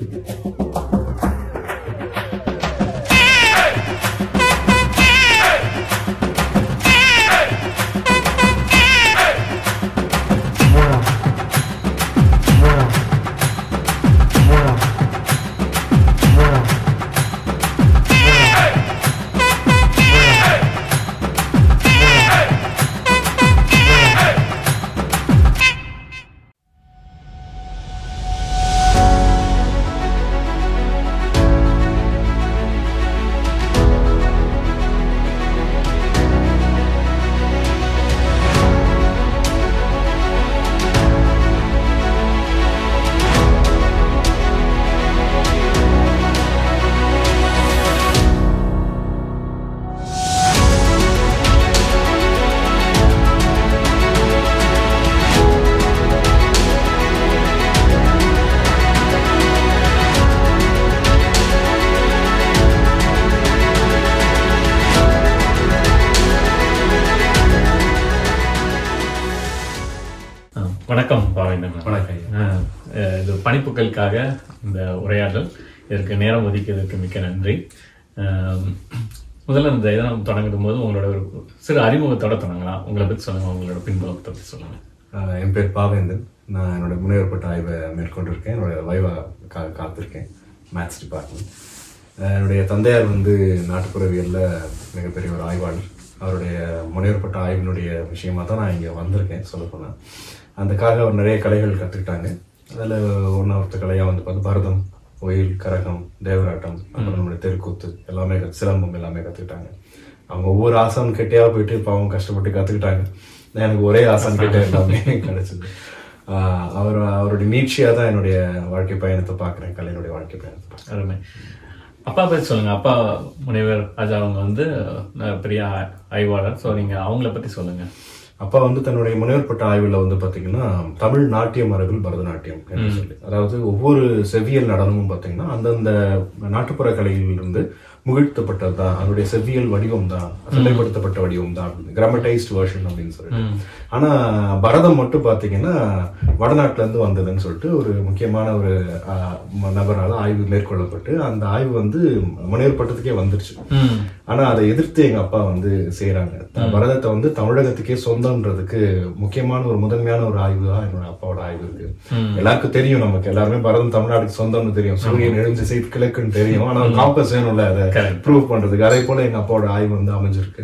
ஆ, வணக்கம் பாவேந்தன் வணக்கம் ஐயா. ஆ, அஹ், இது பணிப்புகளுக்காக இந்த உரையாடல் இதற்கு நேரம் ஒதுக்கியதற்கு மிக்க நன்றி ஆம், முதல்ல இந்த இதை நம்ம தொடங்கும் போது உங்களோட ஒரு சிறு அறிமுகத்தோட தொடங்கலாம் உங்களை பற்றி சொல்லுங்க உங்களோட பின்புலத்தை பற்றி சொல்லுங்க ஆஹ் என் பேர் பாவேந்தன் நான் என்னோட முனைவர்பட்ட ஆய்வை மேற்கொண்டிருக்கேன் என்னோட வைவா கா காத்திருக்கேன் மேத்ஸ் டிபார்ட்மெண்ட் என்னுடைய தந்தையார் வந்து நாட்டுப்புறவியலில் மிகப்பெரிய ஒரு ஆய்வாளர் அவருடைய முனைவர்பட்ட ஆய்வினுடைய விஷயமா தான் நான் இங்கே வந்திருக்கேன் சொல்லப்போனால் அதுக்காக அவர் நிறைய கலைகள் கற்றுக்கிட்டாங்க அதில் ஒன்றாவது கலையாக வந்து பார்த்து பரதம் ஒயில் கரகம் தேவராட்டம் அப்புறம் நம்மளுடைய தெருக்கூத்து எல்லாமே கத்து- சிலம்பம் எல்லாமே கற்றுக்கிட்டாங்க அவங்க ஒவ்வொரு ஆசான் கிட்டேயா போயிட்டு பாவம் கஷ்டப்பட்டு கற்றுக்கிட்டாங்க எனக்கு ஒரே ஆசான் கிட்ட எல்லாமே கிடைச்சது ஆஹ் அவர் அவருடைய நீட்சியாக தான் என்னுடைய வாழ்க்கை பயணத்தை பார்க்குறேன் கலையினுடைய வாழ்க்கை பயணத்தை பார்க்குறேன் அருமை அப்பா பற்றி சொல்லுங்க அப்பா முனைவர் ராஜா அவங்க வந்து அஹ், பெரிய ஆ- ஆய்வாளர் ஸோ நீங்க அவங்கள பற்றி சொல்லுங்க அப்பா வந்து தன்னுடைய முனைவர்பட்ட ஆய்வில் வந்து பார்த்தீங்கன்னா தமிழ் நாட்டிய மரபில் பரதநாட்டியம் என்று சொல்லி அதாவது ஒவ்வொரு செவ்வியல் நடனமும் பார்த்தீங்கன்னா அந்தந்த நாட்டுப்புற கலையிலிருந்து முகிழ்த்தப்பட்டது தான் அதனுடைய செவ்வியல் வடிவம் தான் சிலைப்படுத்தப்பட்ட வடிவம் தான் கிராமடைஸ்ட் வெர்ஷன் அப்படின்னு சொல்லிட்டு ஆனா பரதம் மட்டும் பார்த்தீங்கன்னா வடநாட்டுல இருந்து வந்ததுன்னு சொல்லிட்டு ஒரு முக்கியமான ஒரு ஆஹ், ம- நபரால ஆய்வு மேற்கொள்ளப்பட்டு அந்த ஆய்வு வந்து முனைவர்பட்டத்துக்கே வந்துருச்சு ம் ஆனா அதை எதிர்த்து எங்க அப்பா வந்து செய்யறாங்க பரதத்தை வந்து தமிழகத்துக்கே சொந்தம்ன்றதுக்கு முக்கியமான ஒரு முதன்மையான ஒரு ஆய்வு தான் என்னோட அப்பாவோட ஆய்வு இருக்கு எல்லாருக்கும் தெரியும் நமக்கு எல்லாருமே பரதம் தமிழ்நாட்டுக்கு சொந்தம்னு தெரியும் சூரியன் எழுந்து செய்து கிழக்குன்னு தெரியும் ஆனா காம்பஸ் வேணும்ல அதை Correct. ப்ரூவ் பண்றதுக்கு அதே போல எங்க அப்பாவோட ஆய்வு வந்து அமைஞ்சிருக்கு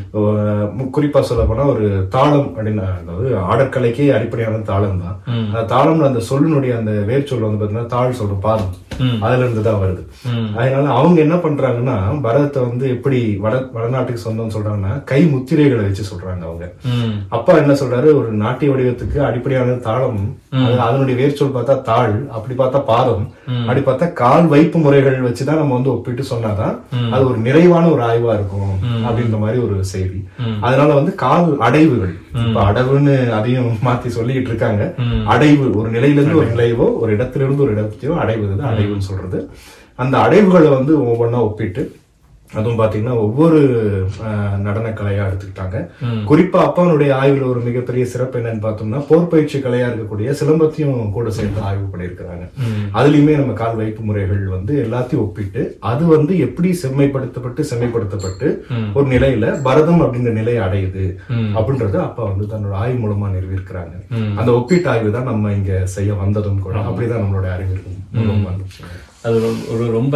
அஹ் மு- குறிப்பா சொல்ல போனா ஒரு தாளம் அப்படின்னு அதாவது ஆடற்கலைக்கே அடிப்படையான தாளம் தான் அந்த தாளம்னு அந்த சொல்லினுடைய அந்த வேர் சொல் வந்து பாத்தீங்கன்னா தாழ் சொல்ற பாதம் அதுல இருந்து தான் வருது அதனால அவங்க என்ன பண்றாங்கன்னா பரதத்தை வந்து எப்படி வட வடநாட்டுக்கு சொந்தம் சொல்றாங்கன்னா கை முத்திரைகளை வச்சு சொல்றாங்க அவங்க ம் அப்பா என்ன சொல்றாரு ஒரு நாட்டிய வடிவத்துக்கு அடிப்படையான தாளம் அது அதனுடைய வேர்ச்சொல் பார்த்தா தாழ் அப்படி பார்த்தா பாதம் அப்படி பார்த்தா கால் வைப்பு முறைகள் வச்சுதான் நம்ம வந்து ஒப்பிட்டு சொன்னாதான் அது ஒரு நிறைவான ஒரு ஆய்வா இருக்கும் அப்படின்ற மாதிரி ஒரு செய்தி அதனால வந்து கால் அடைவுகள் இப்ப அடவுன்னு அதையும் மாத்தி சொல்லிட்டு இருக்காங்க அடைவு ஒரு நிலையில இருந்து ஒரு நிலைவோ ஒரு இடத்துல இருந்து ஒரு இடத்தையோ அடைவது தான் அடைவுன்னு சொல்றது அந்த அடைவுகளை வந்து ஒவ்வொன்றா ஒப்பிட்டு அதுவும் பாத்தீங்கன்னா ஒவ்வொரு அஹ், நடனக்கலையா எடுத்துக்கிட்டாங்க குறிப்பா அப்பாவுடைய ஆய்வுல ஒரு மிகப்பெரிய சிறப்பு என்னன்னு பார்த்தோம்னா போர் பயிற்சி கலையா இருக்கக்கூடிய சிலம்பத்தையும் கூட சேர்த்து ஆய்வு பண்ணியிருக்கிறாங்க அதுலயுமே நம்ம கால் வைப்பு முறைகள் வந்து எல்லாத்தையும் ஒப்பிட்டு அது வந்து எப்படி செம்மைப்படுத்தப்பட்டு செம்மைப்படுத்தப்பட்டு ஒரு நிலையில பரதம் அப்படிங்கிற நிலையை அடையுது அப்படின்றத அப்பா வந்து தன்னோட ஆய்வு மூலமா நிறுவியிருக்கிறாங்க அந்த ஒப்பீட்டு ஆய்வு தான் நம்ம இங்க செய்ய வந்ததும் கூட அப்படிதான் நம்மளோட அறிவு மூலமா இருந்துச்சு. அது ஒரு- ஒரு ரொம்ப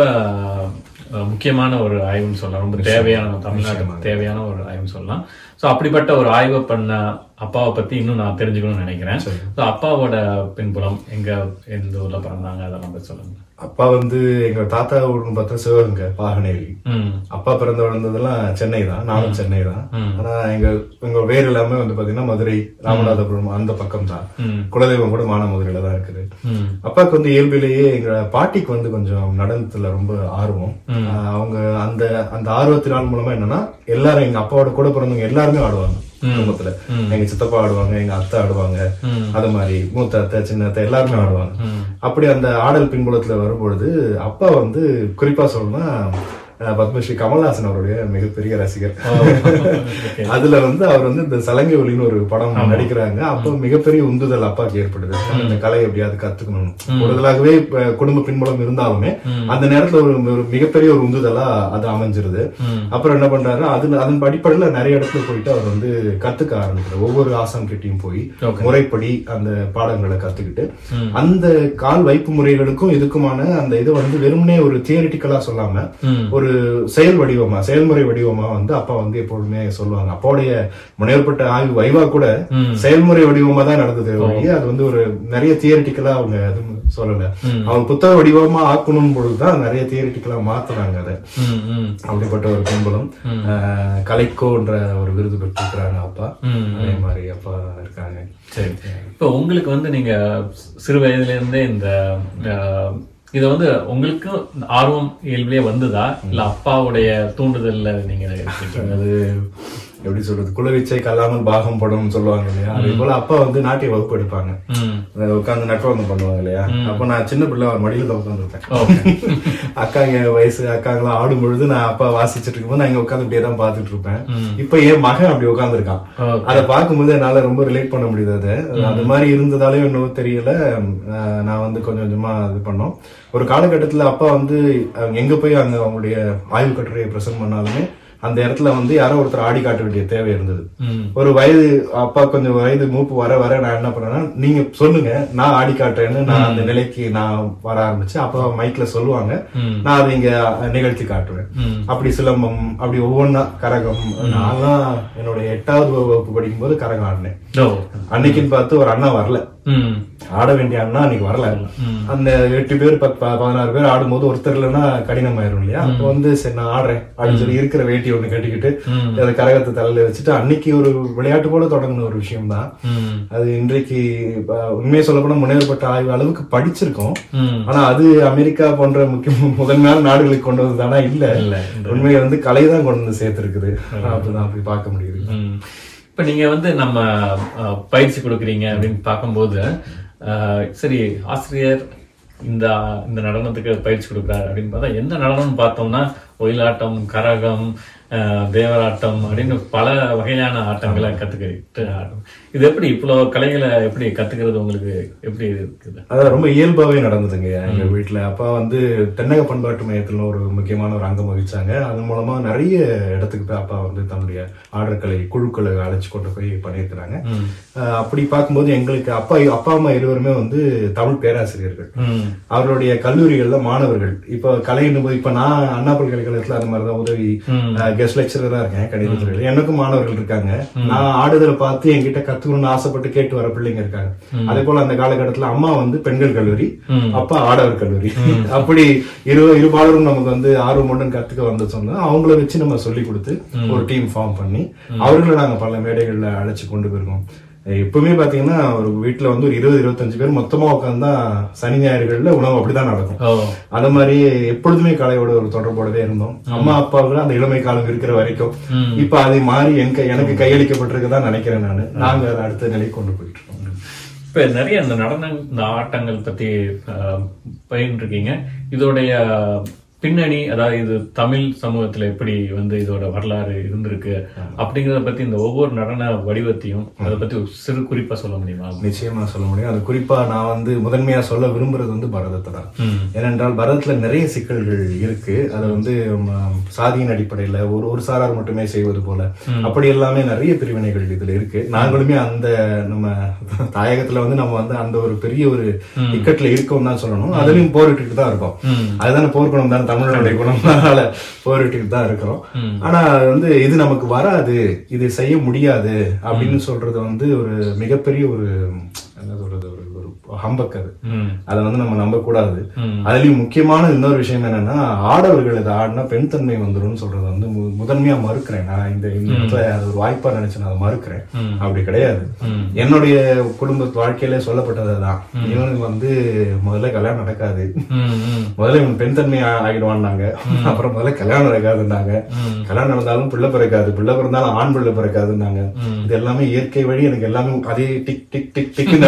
அஹ், முக்கியமான ஒரு ஆய்வுன்னு சொல்லலாம் ரொம்ப தேவையான தமிழ்நாட்டுக்கு தேவையான ஒரு ஆய்வுன்னு சொல்லலாம் ஸோ அப்படிப்பட்ட ஒரு ஆய்வை பண்ண அப்பாவை பத்தி இன்னும் நான் தெரிஞ்சுக்கணும்னு நினைக்கிறேன் ஸோ அப்பாவோட பின்புலம் எங்க எந்த ஊர்ல பிறந்தாங்க அதெல்லாம் பத்தி சொல்லுங்க அப்பா வந்து எங்க தாத்தா ஊர்னு பார்த்தா சிவகங்கை பாகனேரி ம் அப்பா பிறந்து வளர்ந்ததெல்லாம் சென்னை தான் நானும் சென்னை தான் ஆனா எங்க எங்க வேர் எல்லாமே வந்து பாத்தீங்கன்னா மதுரை ராமநாதபுரம் அந்த பக்கம் தான் ம். குலதெய்வம் கூட மானாமதுரையில தான் இருக்குது ம் அப்பாவுக்கு வந்து இயல்பிலேயே எங்க பாட்டிக்கு வந்து கொஞ்சம் நடனத்துல ரொம்ப ஆர்வம் ஆஹ் அவங்க அந்த அந்த ஆர்வத்தினால் மூலமா என்னன்னா எல்லாரும் எங்க அப்பாவோட கூட பிறந்தவங்க எல்லாருமே ஆடுவாங்க குடும்பத்துல எங்க சித்தப்பா ஆடுவாங்க எங்க அத்தை ஆடுவாங்க அது மாதிரி மூத்த அத்தை சின்ன அத்தை எல்லாருமே ஆடுவாங்க அப்படி அந்த ஆடல் பின்புலத்துல வரும்பொழுது அப்பா வந்து குறிப்பா சொல்லணும்னா அஹ், பத்மஸ்ரீ கமல்ஹாசன் அவருடைய மிகப்பெரிய ரசிகர் Okay. அதுல வந்து அவர் வந்து இந்த சலங்கை ஒலின்னு ஒரு படம் நடிக்கிறாங்க அப்போ மிகப்பெரிய உந்துதல் அப்பாக்கு ஏற்படுது இந்த கலை எப்படியாவது கத்துக்கணும் கூடுதலாகவே இப்ப குடும்ப பின்புலம் இருந்தாலுமே அந்த நேரத்துல ஒரு ஒரு மிகப்பெரிய ஒரு உந்துதலா அது அமைஞ்சிருது ம். அப்புறம் என்ன பண்றாரு அது அதன் அடிப்படையில நிறைய இடத்துல போயிட்டு அவர் வந்து கத்துக்க ஆரம்பிக்கிறார் ஒவ்வொரு ஆசான் கிட்டயும் போய் Okay. முறைப்படி அந்த பாடங்களை கத்துக்கிட்டு அந்த கால் வைப்பு முறைகளுக்கும் இதுக்குமான அந்த இதை வந்து வெறுமனே ஒரு தியரிட்டிக்கலா சொல்லாம ம். ஒரு செயல் வடிவமா செயல்முறை வடிவமா வந்து அப்பா வந்து எப்பொழுதுமே சொல்லுவாங்க அப்பாவுடைய முனைவப்பட்ட ஆய்வு வைவா கூட செயல்முறை வடிவமா தான் நடந்தது ஒழிய அது வந்து ஒரு நிறைய தியரிட்டிக்கலா அவங்க எதுவும் சொல்லல அவங்க புத்தக வடிவமா ஆக்கணும் பொழுதுதான் நிறைய தியரிட்டிக்கலா மாத்துறாங்க அதை ம், ம், அப்படிப்பட்ட ஒரு பின்புலம் அஹ், கலைக்கோன்ற ஒரு விருது பெற்றிருக்கிறாங்க அப்பா ம். அதே மாதிரி அப்பா இருக்காங்க சரி இப்போ உங்களுக்கு வந்து நீங்க சிறு வயதுல இருந்தே இந்த அஹ், இத வந்து உங்களுக்கு ஆர்வம் இயல்பிலே வந்ததா இல்ல அப்பாவுடைய தூண்டுதல்ல நீங்க இருக்கீங்களா? அது எப்படி சொல்றது குலவிச்சை கல்லாமல் பாகம் படும் சொல்லுவாங்க இல்லையா அதே போல அப்பா வந்து நாட்டிய வகுப்பு எடுப்பாங்க ம். உட்காந்து நட்பவங்க பண்ணுவாங்க இல்லையா அப்ப நான் சின்ன பிள்ளை அவர் மடியில தான் உட்காந்துருப்பேன் ஓகே அக்காங்க வயசு அக்காங்களாம் ஆடும் பொழுது நான் அப்பா வாசிச்சுட்டு இருக்கும்போது நான் இங்க உட்காந்து இப்படியே தான் பாத்துட்டு இருப்பேன் இப்ப என் மகன் அப்படி உட்காந்துருக்கான் Okay. அதை பார்க்கும்போது என்னால ரொம்ப ரிலேட் பண்ண முடியுது அது அது மாதிரி இருந்ததாலே என்னவோ தெரியல அஹ் நான் வந்து கொஞ்சம் கொஞ்சமா இது பண்ணோம் ஒரு காலகட்டத்துல அப்பா வந்து அஹ் எங்க போய் அங்க அவங்களுடைய ஆய்வு கட்டுரையை பிரசன்ட் பண்ணாலுமே அந்த இடத்துல வந்து யாரோ ஒருத்தர் ஆடி காட்ட வேண்டிய தேவை இருந்தது ம். ஒரு வயது அப்பா கொஞ்சம் வயது மூப்பு வர வர நான் என்ன பண்ணேன்னா நீங்க சொல்லுங்க நான் ஆடி காட்டுறேன்னு நான் அந்த நிலைக்கு நான் வர ஆரம்பிச்சு அப்பா மைக்ல சொல்லுவாங்க ம். நான் அதை இங்க நிகழ்த்தி காட்டுவேன் ம். அப்படி சிலம்பம் அப்படி ஒவ்வொன்றா கரகம் நான்லாம் என்னோட எட்டாவது வகுப்பு படிக்கும்போது கரகம் ஆடினேன் ஓ அன்னைக்குன்னு பார்த்து ஒரு அண்ணா வரல ம் ஆட வேண்டிய அண்ணா அன்னைக்கு வரல அந்த எட்டு பேர் பத்து ப- பதினாறு பேர் ஆடும்போது ஒருத்தர் இல்லைன்னா கடினமாயிரும் இல்லையா அப்போ வந்து சரி நான் ஆடுறேன் அப்படின்னு சொல்லி இருக்கிற வேட்டி ஒண்ணு கட்டிக்கிட்டு ம். அந்த கரகத்தை தலையில வச்சுட்டு அன்னைக்கு ஒரு விளையாட்டு போல தொடங்கின ஒரு விஷயம் தான் ம் அது இன்றைக்கு அஹ், உண்மையை சொல்ல போனா முன்னேறப்பட்ட ஆய்வு அளவுக்கு படிச்சிருக்கோம் ம் ஆனா அது அமெரிக்கா போன்ற முக்கிய முதன்மையான நாடுகளுக்கு கொண்டு வந்தது ஆனா இல்ல இல்ல. உண்மையை வந்து கலை தான் கொண்டு வந்து சேர்த்திருக்குது அப்படிதான் அப்படி பார்க்க முடியுது ம். இப்ப நீங்க வந்து நம்ம அஹ், பயிற்சி கொடுக்குறீங்க அப்படின்னு பார்க்கும்போது அஹ், சரி ஆசிரியர் இந்த இந்த நடனத்துக்கு பயிற்சி கொடுக்குறாரு அப்படின்னு பார்த்தா எந்த நடனம்னு பார்த்தோம்னா ஒயிலாட்டம் கரகம் அஹ், தேவராட்டம் அப்படின்னு பல வகையான ஆட்டங்களை கத்துக்கிட்டு ஆடும் இது எப்படி இவ்வளோ கலைகளை எப்படி கத்துக்கிறது உங்களுக்கு எப்படி இருக்குது அதான் ரொம்ப இயல்பாவே நடந்ததுங்க எங்க வீட்டுல அப்பா வந்து தென்னக பண்பாட்டு மையத்துல ஒரு முக்கியமான ஒரு அங்கம் வகிச்சாங்க அதன் மூலமா நிறைய இடத்துக்கு போய் அப்பா வந்து தன்னுடைய ஆடற்கலை குழுக்களை அழைச்சு கொண்டு போய் பண்ணியிருக்கிறாங்க ம். அஹ் அப்படி பார்க்கும்போது எங்களுக்கு அப்பா அப்பா அம்மா இருவருமே வந்து தமிழ் பேராசிரியர்கள் ம் அவருடைய கல்லூரிகள்ல மாணவர்கள் இப்போ கலை போது இப்ப நான் அண்ணா பல்கலைக்கழகத்துல அந்த மாதிரிதான் உதவி கெஸ்ட் லெக்சரரா இருக்கேன் கணித துறையில எனக்கும் மாணவர்கள் இருக்காங்க நான் ஆடுதலை பார்த்து என்கிட்ட கத்துக்கணும்னு ஆசைப்பட்டு கேட்டு வர பிள்ளைங்க இருக்காங்க அதே போல அந்த காலகட்டத்துல அம்மா வந்து பெண்கள் கல்லூரி அப்பா ஆடவர் கல்லூரி அப்படி இரு இருபாலரும் நமக்கு வந்து ஆர்வமுடன் கத்துக்க வந்து சொன்னா அவங்கள வச்சு நம்ம சொல்லி கொடுத்து ஒரு டீம் ஃபார்ம் பண்ணி அவர்களை நாங்க பல மேடைகள்ல அழைச்சு கொண்டு போயிருக்கோம் எப்பவுமே பாத்தீங்கன்னா ஒரு வீட்டுல வந்து ஒரு இருபது இருபத்தஞ்சு பேர் மொத்தமா உட்காந்தா சனி ஞாயிறுகள்ல உணவு அப்படிதான் நடக்கும் ஓ அந்த மாதிரி எப்பொழுதுமே கலையோட ஒரு தொடர்போடவே இருந்தோம் அம்மா அப்பாவுக்கு அந்த இளமை காலம் இருக்கிற வரைக்கும் இப்ப அதை மாறி எனக்கு எனக்கு கையளிக்கப்பட்டிருக்குதான் நினைக்கிறேன் நானு நாங்க அதை அடுத்த நிலைக்கு கொண்டு போயிட்டு இருக்கோம் இப்ப நிறைய இந்த நடனம் இந்த ஆட்டங்கள் பத்தி அஹ், பயின்றிருக்கீங்க இதோடைய பின்னணி அதாவது இது தமிழ் சமூகத்துல எப்படி வந்து இதோட வரலாறு இருந்திருக்கு அப்படிங்கறத பத்தி இந்த ஒவ்வொரு நடன வடிவத்தையும் அதை பத்தி ஒரு சிறு குறிப்பா சொல்ல முடியுமா நிச்சயமா சொல்ல முடியும் அது குறிப்பா நான் வந்து முதன்மையா சொல்ல விரும்புறது வந்து பரதத்தை தான் ம். ஏனென்றால் பரதத்துல நிறைய சிக்கல்கள் இருக்கு அதை வந்து ம, சாதியின் அடிப்படையில ஒரு ஒரு சாரார் மட்டுமே செய்வது போல அப்படி எல்லாமே நிறைய பிரிவினைகள் இதுல இருக்கு நாங்களுமே அந்த நம்ம தாயகத்துல வந்து நம்ம வந்து அந்த ஒரு பெரிய ஒரு இக்கட்டுல இருக்கோம் தான் சொல்லணும் அதுலயும் போரிட்டுட்டு தான் இருக்கோம் அதுதானே போர்க்குணம் தான் தமிழனுடைய குணம் அதனால போரிட்டுட்டு தான் இருக்கிறோம் ஆனா அது வந்து இது நமக்கு வராது இது செய்ய முடியாது அப்படின்னு சொல்றது வந்து ஒரு மிகப்பெரிய ஒரு என்ன சொல்றது ஒரு ஒரு ஹம்பக் அது ம். அதை வந்து நம்ம நம்ப கூடாது ம். அதுலயும் முக்கியமான இன்னொரு விஷயம் என்னன்னா ஆடவர்கள் இதை ஆடினா பெண் தன்மை வந்துரும்னு சொல்றது வந்து மு- முதன்மையா மறுக்கிறேன் நான் இந்த இந்த இடத்துல அது ஒரு வாய்ப்பா நினைச்சு நான் அதை மறுக்கிறேன் அப்படி கிடையாது என்னுடைய குடும்ப வாழ்க்கையில சொல்லப்பட்டதுதான் இவனுக்கு வந்து முதல்ல கல்யாணம் நடக்காது ம், ம். முதல்ல இவன் பெண் தன்மை ஆ- ஆகிடுவான்னாங்க அப்புறம் முதல்ல கல்யாணம் நடக்காதுன்னாங்க கல்யாணம் நடந்தாலும் பிள்ளை பிறக்காது பிள்ளை பிறந்தாலும் ஆண் பிள்ளை பிறக்காதுன்னாங்க இது எல்லாமே இயற்கை வழி எனக்கு எல்லாமே அதே டிக் டிக் டிக் டிக்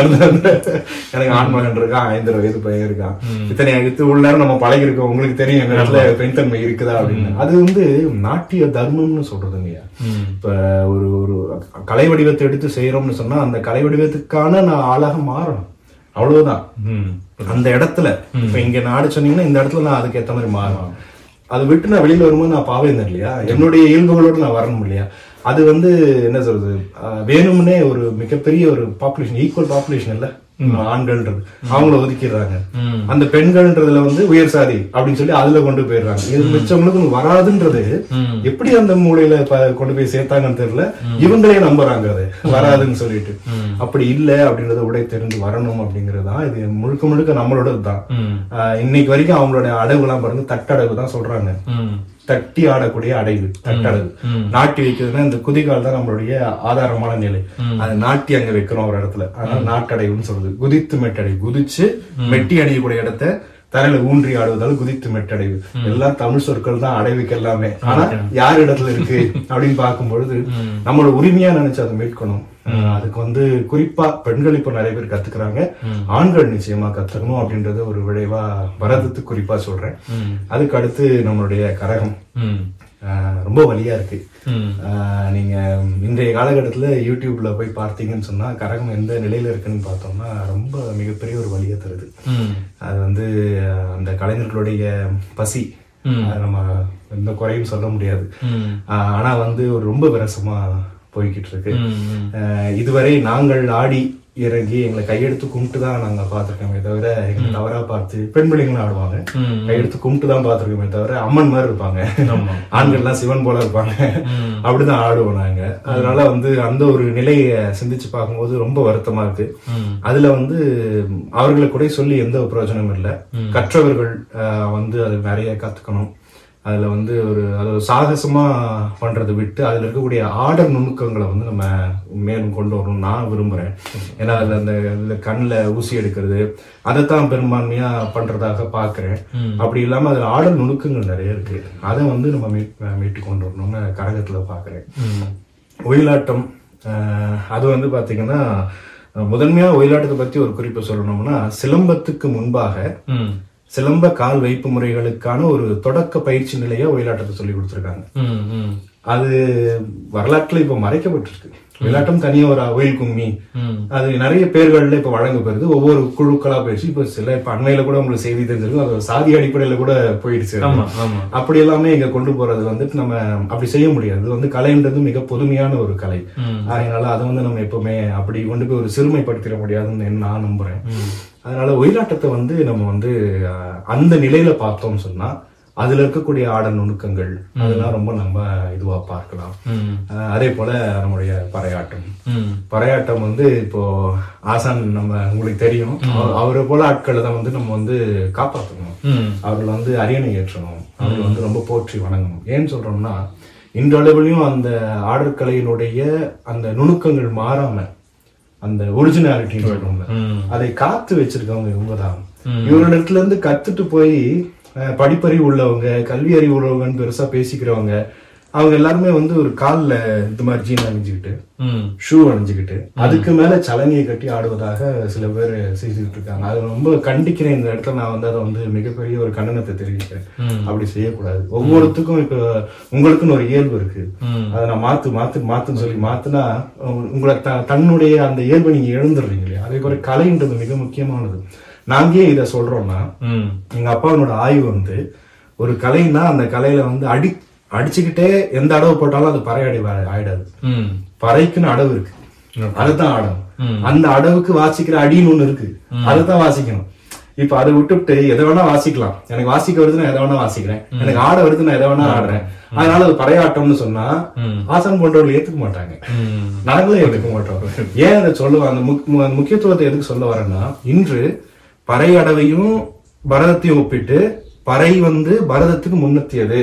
இருந்து எனக்கு ஆண் மகன் இருக்கான் ஐந்து வயது பையன் இருக்கான் இத்தனை இது உள்ள நேரம் நம்ம பழகி இருக்கோம் உங்களுக்கு தெரியும் எங்க இடத்துல பெண் தன்மை இருக்குதா அப்படின்னு அது வந்து நாட்டிய தர்மம்னு சொல்றதுங்கய்யா ம். இப்ப ஒரு ஒரு கலை வடிவத்தை எடுத்து செய்யறோம்னு சொன்னா அந்த கலை வடிவத்துக்கான நான் ஆளாக மாறணும் அவ்வளவுதான் ம். அந்த இடத்துல இப்ப இங்க நாடு சொன்னீங்கன்னா இந்த இடத்துல நான் அதுக்கு ஏத்த மாதிரி மாறணும் அதை விட்டு நான் வெளியில வரும்போது நான் பாவேந்தர் இல்லையா என்னுடைய இயல்புகளோடு நான் வரணும் இல்லையா அது வந்து என்ன சொல்றது ஆஹ் வேணும்னே ஒரு மிகப்பெரிய ஒரு பாப்புலேஷன் ஈக்குவல் பாப்புலேஷன் இல்ல ஆண்கள்ன்றது அவங்கள ஒதுக்கிடுறாங்க ம். அந்த பெண்கள்ன்றதுல வந்து உயர் சாதி அப்படின்னு சொல்லி அதுல கொண்டு போயிடுறாங்க இது மிச்சவங்களுக்கு வராதுன்றது ம். எப்படி அந்த மூலையில ப- கொண்டு போய் சேர்த்தாங்கன்னு தெரியல இவங்களே நம்புறாங்க அது வராதுன்னு சொல்லிட்டு அப்படி இல்ல அப்படின்றத உடை தெரிந்து வரணும் அப்படிங்கிறது தான் இது முழுக்க முழுக்க நம்மளோட தான் ம். இன்னைக்கு வரைக்கும் அவங்களோட அடகுலாம் பாருங்க தட்டடகு தான் சொல்றாங்க ம். தட்டி ஆடக்கூடிய அடைவு தட்டடகு நாட்டி வைக்கிறதுனா இந்த குதிகால் தான் நம்மளுடைய ஆதாரமான நிலை அது நாட்டி அங்க வைக்கிறோம் ஒரு இடத்துல அதனால நாட்டடைவுன்னு சொல்றது குதித்து மெட்டடை குதிச்சு மெட்டி அடையக்கூடிய இடத்த தரையில ஊன்றி ஆடுவதால் குதித்து மெட்டடைவு எல்லாம் தமிழ் சொற்கள் தான் அடைவுக்கு எல்லாமே ஆனா யார் இடத்துல இருக்கு அப்படின்னு பார்க்கும்பொழுது நம்மளோட உரிமையா நினைச்சு அதை மீட்கணும் அஹ் அதுக்கு வந்து குறிப்பா பெண்கள் இப்ப நிறைய பேர் கத்துக்கிறாங்க ஆண்கள் நிச்சயமா கத்துக்கணும் அப்படின்றத ஒரு விளைவா பரதத்துக்கு குறிப்பா சொல்றேன் அதுக்கு அடுத்து நம்மளுடைய கரகம் ம். ஆஹ் ரொம்ப வலியா இருக்கு ம். ஆஹ் நீங்க இன்றைய காலகட்டத்துல யூடியூப்ல போய் பார்த்தீங்கன்னு சொன்னா கரகம் எந்த நிலையில இருக்குன்னு பார்த்தோம்னா ரொம்ப மிகப்பெரிய ஒரு வலியை தருது ம். அது வந்து ஆஹ் அந்த கலைஞர்களுடைய பசி அது நம்ம எந்த குறையும் சொல்ல முடியாது ம். ஆஹ் ஆனா வந்து ஒரு ரொம்ப விரசமா போய்கிட்டு இருக்கு ம். ம். ஆஹ் இதுவரை நாங்கள் ஆடி இறங்கி எங்களை கையெடுத்து கும்பிட்டு தான் நாங்க பார்த்திருக்கோமே தவிர எங்களை தவறா பார்த்து பெண் பிள்ளைங்களும் ஆடுவாங்க ம். கையெடுத்து கும்பிட்டு தான் பார்த்திருக்கோமே தவிர அம்மன் மாதிரி இருப்பாங்க ஆமா. ஆண்கள்லாம் சிவன் போல இருப்பாங்க ம். அப்படிதான் ஆடுவோம் நாங்க அதனால வந்து அந்த ஒரு நிலையை சிந்திச்சு பார்க்கும்போது ரொம்ப வருத்தமா இருக்கு ம். அதுல வந்து அவர்களை கூட சொல்லி எந்த ஒரு பிரயோஜனமும் இல்லை கற்றவர்கள் ஆஹ், வந்து அது நிறைய கத்துக்கணும் அதுல வந்து ஒரு அது ஒரு சாகசமா பண்றதை விட்டு அதுல இருக்கக்கூடிய ஆடர் நுணுக்கங்களை வந்து நம்ம மேலும் கொண்டு வரணும் நான் விரும்புறேன் ஏன்னா அதுல அந்த இதுல கண்ணுல ஊசி எடுக்கிறது அதைத்தான் பெரும்பான்மையா பண்றதாக பாக்குறேன் அப்படி இல்லாம அதுல ஆடர் நுணுக்கங்கள் நிறைய இருக்கு அதை வந்து நம்ம மீட் மீட்டு கொண்டு வரணும்னு கரகத்துல பாக்குறேன் ம். ஒயிலாட்டம் ஆஹ், அது வந்து பாத்தீங்கன்னா அஹ், முதன்மையா ஒயிலாட்டத்தை பத்தி ஒரு குறிப்பு சொல்லணும்னா சிலம்பத்துக்கு முன்பாக ம். சிலம்ப கால் வைப்பு முறைகளுக்கான ஒரு தொடக்க பயிற்சி நிலையா ஒயிலாட்டத்தை சொல்லி கொடுத்துருக்காங்க ம். ம். அது வரலாற்றுல இப்ப மறைக்கப்பட்டிருக்கு ஒயிலாட்டம் தனியா ஒரு ஒயில் கும்மி ம். அது நிறைய பேர்கள்ல இப்ப வழங்கப்படுது ஒவ்வொரு குழுக்களா போயிடுச்சு இப்ப சில இப்ப அண்மையில கூட உங்களுக்கு செய்தி தெரிஞ்சிருக்கும் அது சாதி அடிப்படையில கூட போயிடுச்சு அது. ஆமா ஆமா அப்படி எல்லாமே இங்க கொண்டு போறது வந்துட்டு நம்ம அப்படி செய்ய முடியாது இது வந்து கலைன்றது மிக பொதுமையான ஒரு கலை ம். அதனால அதை வந்து நம்ம எப்பவுமே அப்படி கொண்டு போய் ஒரு சிறுமைப்படுத்திட முடியாதுன்னு நான் நம்புறேன் அதனால ஒயிலாட்டத்தை வந்து நம்ம வந்து அஹ், அந்த நிலையில பார்த்தோம்னு சொன்னா அதுல இருக்கக்கூடிய ஆடல் நுணுக்கங்கள் அதெல்லாம் ரொம்ப நம்ம இதுவா பார்க்கலாம் ம். அஹ், அதே போல நம்முடைய பறையாட்டம் ம். பறையாட்டம் வந்து இப்போ ஆசான் நம்ம உங்களுக்கு தெரியும் அவ- அவரை போல ஆட்களை தான் வந்து நம்ம வந்து காப்பாற்றணும் ம். அவர்களை வந்து அரியணை ஏற்றணும் அவர்களை வந்து ரொம்ப போற்றி வணங்கணும் ஏன்னு சொல்றோம்னா இன்றளவிலையும் அந்த ஆடற்கலையினுடைய அந்த நுணுக்கங்கள் மாறாம அந்த ஒரிஜினாலிட்டின்னு சொல்றோம்ல ம். அதை காத்து வச்சிருக்கவங்க இவங்க தான் இவரிடத்துல இருந்து கத்துட்டு போய் அஹ், படிப்பறிவு உள்ளவங்க கல்வி அறிவு உள்ளவங்கன்னு பெருசா பேசிக்கிறவங்க அவங்க எல்லாருமே வந்து ஒரு கால்ல இது மாதிரி ஜீன் அணிஞ்சுக்கிட்டு ம். ஷூ அணிஞ்சுக்கிட்டு அதுக்கு மேல சலனியை கட்டி ஆடுவதாக சில பேர் செய்துட்டு இருக்காங்க அது ரொம்ப கண்டிக்கிறேன் இந்த இடத்துல நான் வந்து அதை வந்து மிகப்பெரிய ஒரு கண்டனத்தை தெரிவிக்கிறேன் ம். அப்படி செய்யக்கூடாது ஒவ்வொருத்துக்கும் இப்ப உங்களுக்குன்னு ஒரு இயல்பு இருக்கு ம். அதை நான் மாத்து மாத்து மாத்துன்னு சொல்லி மாத்துனா உங்க- உங்களை த- தன்னுடைய அந்த இயல்பை நீங்க எழுந்துடுறீங்க இல்லையா அதே போல கலைன்றது மிக முக்கியமானது நாங்க ஏன் இதை சொல்றோம்னா ம். எங்க அப்பாவோட ஆய்வு வந்து ஒரு கலைன்னா அந்த கலையில வந்து அடி அடிச்சுக்கிட்டே எந்த அடவு போட்டாலும் அது பறையடி ஆயிடாது ம். பறைக்குன்னு அடவு இருக்கு அதுதான் அடவு ம். அந்த அடவுக்கு வாசிக்கிற அடின்னு ஒண்ணு இருக்கு அதுதான் வாசிக்கணும் இப்ப அதை விட்டுவிட்டு எதை வேணா வாசிக்கலாம் எனக்கு வாசிக்க வருது நான் எதை வேணா வாசிக்கிறேன் எனக்கு ஆட வருது நான் எதை வேணா ஆடுறேன் அதனால அது பறையாட்டம்னு சொன்னா ம். ஆசன் போன்றவர்கள் ஏத்துக்க மாட்டாங்க ம். நாங்களே ஏத்துக்க மாட்டோம் ஏன் அதை சொல்லுவோம் அந்த முக்- மு- அந்த முக்கியத்துவத்தை எதுக்கு சொல்ல வரேன்னா இன்று பறை அடவையும் பரதத்தையும் ஒப்பிட்டு பறை வந்து பரதத்துக்கு முன்னத்தியது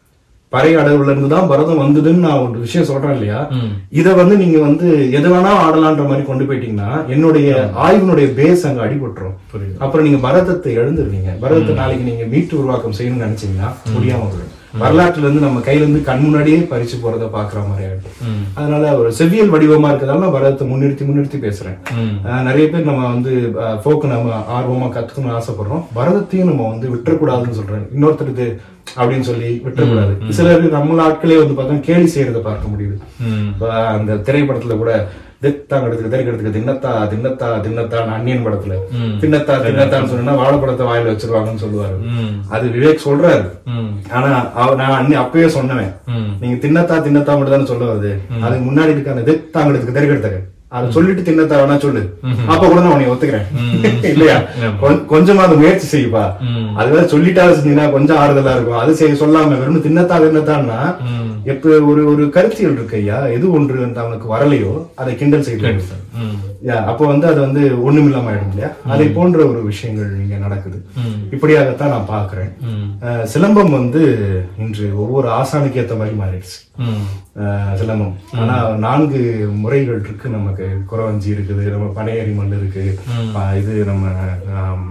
பறை அடவுல இருந்து தான் பரதம் வந்ததுன்னு நான் ஒரு விஷயம் சொல்றேன் இல்லையா ம். இத வந்து நீங்க வந்து எது வேணா ஆடலான்ற மாதிரி கொண்டு போயிட்டீங்கன்னா என்னுடைய ஆய்வினுடைய பேஸ் அங்க அடிபட்டுரும் புரியுது. அப்புறம் நீங்க பரதத்தை எழுந்துருவீங்க பரதத்தை நாளைக்கு நீங்க மீட்டு உருவாக்கம் செய்யணும்னு நினைச்சீங்கன்னா முடியாம போயிடும் வரலாற்றுல இருந்து நம்ம கையில இருந்து கண் முன்னாடியே பறிச்சு போறத பாக்குற மாதிரி ஆயிடும் ம். அதனால ஒரு செவ்வியல் வடிவமா இருக்கிறதால நான் பரதத்தை முன்னிறுத்தி முன்னிறுத்தி பேசுறேன் ம். அஹ் நிறைய பேர் நம்ம வந்து ஃபோக்கு நம்ம ஆர்வமா கத்துக்கணும்னு ஆசைப்படுறோம் பரதத்தையும் நம்ம வந்து விட்டுறக்கூடாதுன்னு சொல்றேன் இன்னொருத்தருக்கு அப்படின்னு சொல்லி விட்டுறக்கூடாது சிலர் நம்மள ஆட்களே வந்து பார்த்தா கேலி செய்யறத பார்க்க முடியுது ம். இப்ப அந்த திரைப்படத்துல கூட தித்தாங்க எடுத்துக்க தெருக்கு எடுத்துக்க தின்னத்தா தின்னத்தா தின்னத்தான் அந்நியன் படத்துல ம். தின்னத்தா தின்னத்தான்னு சொன்னா வாழைப்படத்தை வாயில வச்சிருவாங்கன்னு சொல்லுவாரு ம். அது விவேக் சொல்றாரு ம். ஆனா அவ- நான் அன்னி அப்பயே சொன்னவன் ம். நீங்க தின்னத்தா தின்னத்தா மட்டும் தானே சொல்ல வருது அதுக்கு முன்னாடி இருக்க அந்த தித்தாங்க எடுத்துக்க தெருக்கு எடுத்துக்க அதை சொல்லிட்டு தின்னத்தா வேணா சொல்லு அப்ப கூட நான் உன்னை ஒத்துக்கிறேன் இல்லையா கொ- கொஞ்சமா அதை முயற்சி செய்யுப்பா ம். அதுவே சொல்லிட்டாலும் செஞ்சீங்கன்னா கொஞ்சம் ஆறுதலா இருக்கும் அது செய்ய சொல்லாம வெறும் தின்னத்தா தின்னத்தான்னா ம். எப்ப ஒரு ஒரு கருத்தியல் இருக்கு ஐயா எது ஒன்று வந்து அவனுக்கு வரலையோ அதை கிண்டல் செய்து ம். யா, அப்ப வந்து அது வந்து ஒண்ணுமில்லாம ஆயிடும் இல்லையா அதை போன்ற ஒரு விஷயங்கள் இங்க நடக்குது இப்படியாகத்தான் நான் பாக்குறேன் ம். அஹ், சிலம்பம் வந்து இன்று ஒவ்வொரு ஆசானுக்கு ஏத்த மாதிரி மாறிடுச்சு ம். அஹ், சிலம்பம் ஆனா நான்கு முறைகள் இருக்கு நமக்கு குறவஞ்சி இருக்குது நம்ம பனையரி மண் இருக்கு அஹ், இது நம்ம ஆம்,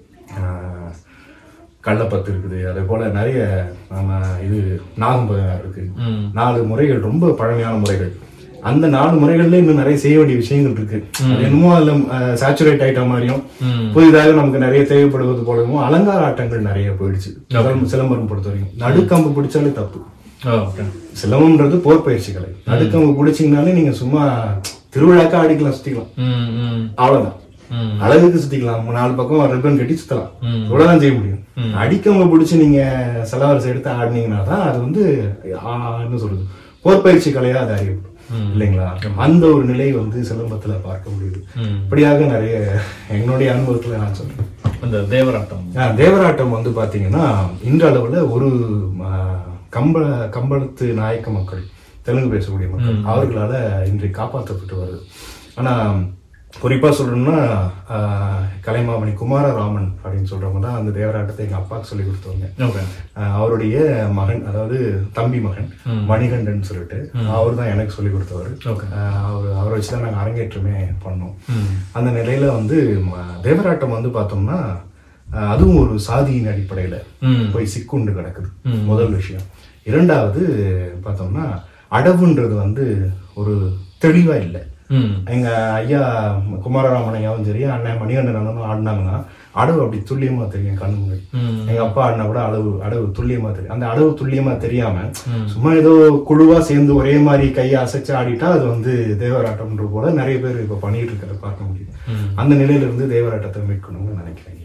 அஹ், கள்ளப்பத்து இருக்குது அதே போல நிறைய நம்ம இது நாகம்பதம் இருக்கு ம். நாலு முறைகள் ரொம்ப பழமையான முறைகள் அந்த நாலு முறைகள்ல இன்னும் நிறைய செய்ய வேண்டிய விஷயங்கள் இருக்கு அது என்னமோ அதுல சாச்சுரேட் ஆயிட்ட மாதிரியும் ம். புதிதாக நமக்கு நிறைய தேவைப்படுவது போலவும் அலங்கார ஆட்டங்கள் நிறைய போயிடுச்சு சிலம்பம் சிலம்பரம் பொறுத்த வரைக்கும் நடுக்கம்பு பிடிச்சாலே தப்பு ஓ, okay. சிலம்பம்ன்றது போர் பயிற்சி கலை நடுக்கம்பு பிடிச்சீங்கனாலே நீங்க சும்மா திருவிழாக்கா அடிக்கலாம் சுத்திக்கலாம் ம். ம். அவ்வளவுதான் ம். அழகுக்கு சுத்திக்கலாம் நாலு பக்கம் ரிப்பன் கட்டி சுத்தலாம் ம். இவ்வளவுதான் செய்ய முடியும் அடிக்கம்ப பிடிச்சு நீங்க செலவரிசை எடுத்து ஆடினீங்கன்னா தான் அது வந்து ஆ, என்ன சொல்றது போர் பயிற்சி கலையா அது அறியப்படும் இல்லைங்களா அந்த ஒரு நிலை வந்து சிலம்பத்துல பார்க்க முடியுது ம். இப்படியாக நிறைய என்னுடைய அனுபவத்துல நான் சொல்றேன் அந்த தேவராட்டம் ஆ, தேவராட்டம் வந்து பாத்தீங்கன்னா இன்றளவுல ஒரு ஆ, கம்ப கம்பளத்து நாயக்க மக்கள் தெலுங்கு பேசக்கூடிய மக்கள் அவர்களால இன்றைக்கு காப்பாற்றப்பட்டு வருது ஆனா குறிப்பா சொல்லணும்னா ஆ, கலைமாமணி குமாரராமன் அப்படின்னு சொல்றவங்க தான் அந்த தேவராட்டத்தை எங்க அப்பாவுக்கு சொல்லி கொடுத்தவங்க ஓகே ஆஹ் அவருடைய மகன் அதாவது தம்பி மகன் மணிகண்டன் சொல்லிட்டு அவர் தான் எனக்கு சொல்லி கொடுத்தவர் Okay. ஆஹ் அவர் அவரை வச்சு தான் நாங்கள் அரங்கேற்றமே பண்ணோம் ம். அந்த நிலையில வந்து ம- தேவராட்டம் வந்து பார்த்தோம்னா ஆஹ் அதுவும் ஒரு சாதியின் அடிப்படையில ம். போய் சிக்குண்டு கிடக்குது முதல் விஷயம் இரண்டாவது பார்த்தோம்னா அடவுன்றது வந்து ஒரு தெளிவா இல்லை ம். எங்க ஐயா குமாரராமன் ஐயாவும் சரி அண்ணன் மணிகண்டன் அண்ணனும் ஆடினாங்கன்னா அடவு அப்படி துல்லியமா தெரியும் கண்ணு முன்னாடி ம். எங்க அப்பா ஆடினா கூட அளவு அடவு துல்லியமா தெரியும் அந்த அடவு துல்லியமா தெரியாம சும்மா ஏதோ குழுவா சேர்ந்து ஒரே மாதிரி கையை அசைச்சு ஆடிட்டா அது வந்து தேவராட்டம்ன்ற போல நிறைய பேர் இப்ப பண்ணிட்டு இருக்கிறத பார்க்க முடியும் அந்த நிலையில இருந்து தேவராட்டத்தை மீட்கணும்னு நினைக்கிறேன்